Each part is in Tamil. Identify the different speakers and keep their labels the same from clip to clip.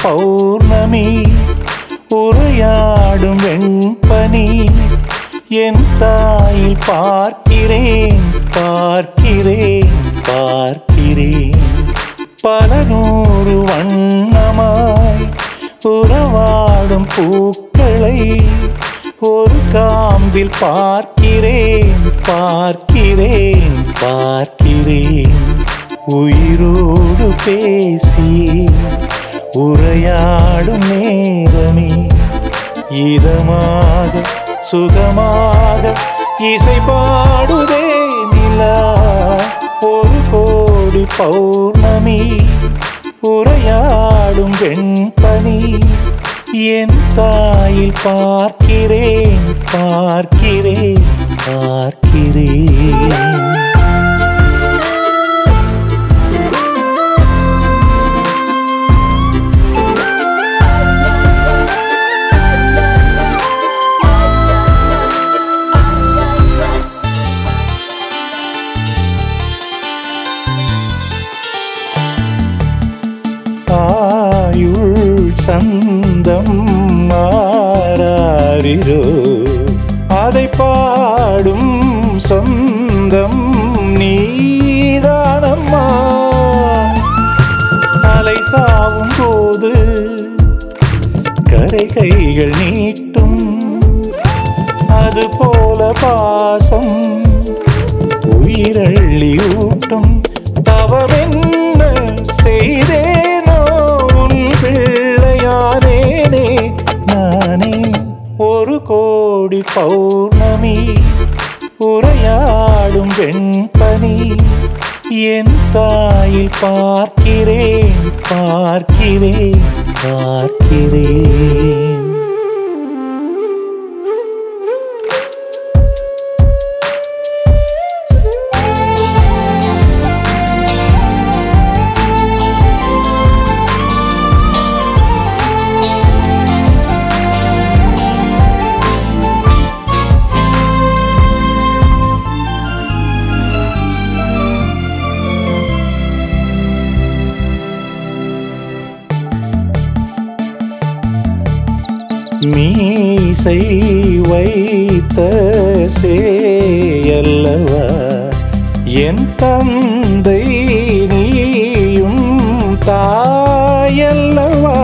Speaker 1: பௌர்ணமி உரையாடும் வெண்பனி என் தாயில் பார்க்கிறேன் பார்க்கிறேன் பார்க்கிறேன் பல நூறு வண்ணமாய் உறவாடும் பூக்களை ஒரு காம்பில் பார்க்கிறேன் பார்க்கிறேன் பார்க்கிறேன் உயிரோடு பேசி உரையாடும் நேரமே இதமாக சுகமாக இசை பாடுதே நிலா ஒரு கோடி பௌர்ணமி உரையாடும் வெண்பனி என் தாயில் பார்க்கிறேன் பார்க்கிறேன் பார்க்கிறேன் ஆயுள் சந்தம் மாறாரிரோ அதை பாடும் சொந்தம் நீதானம்மா அலை தாவும் போது கரை கைகள் நீட்டும் அது போல பாசம் உயிரள்ளி ஊட்டும் தவமென்ன செய்தேனோ உன் பிள்ளையானேனே நானே ஒரு கோடி பௌர்ணமி உரையாடும் வெண்பனி என் தாயில் பார்க்கிறேன் பார்க்கிறேன் பார்க்கிறேன் மீசை வைத்த சேயல்லவா என் தந்தை நீயும் தாயல்லவா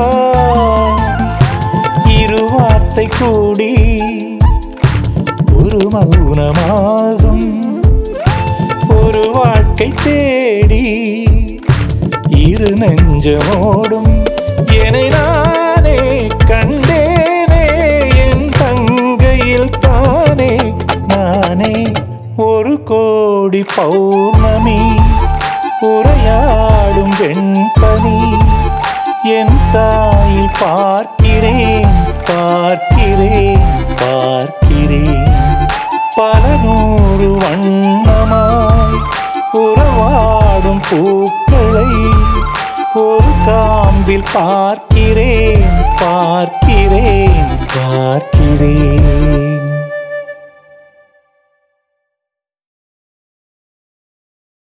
Speaker 1: இரு வார்த்தை கூடி ஒரு மௌனமாகும் ஒரு வாழ்க்கை தேடி இரு நெஞ்சமோடும் என்னை நானே கண்டேனே என் தங்கையில் தானே நானே ஒரு கோடி பௌர்ணமி உரையாடும் வெண்பனி என் தாயில் பார்க்கிறேன் பார்க்கிறேன் பார்க்கிறேன் பல நூறு வண்ணமாய் உறவாடும் பூக்களை ஒரு காம்பில் பார்க்கிறேன் பார்க்கிறேன் பார்க்கிறேன்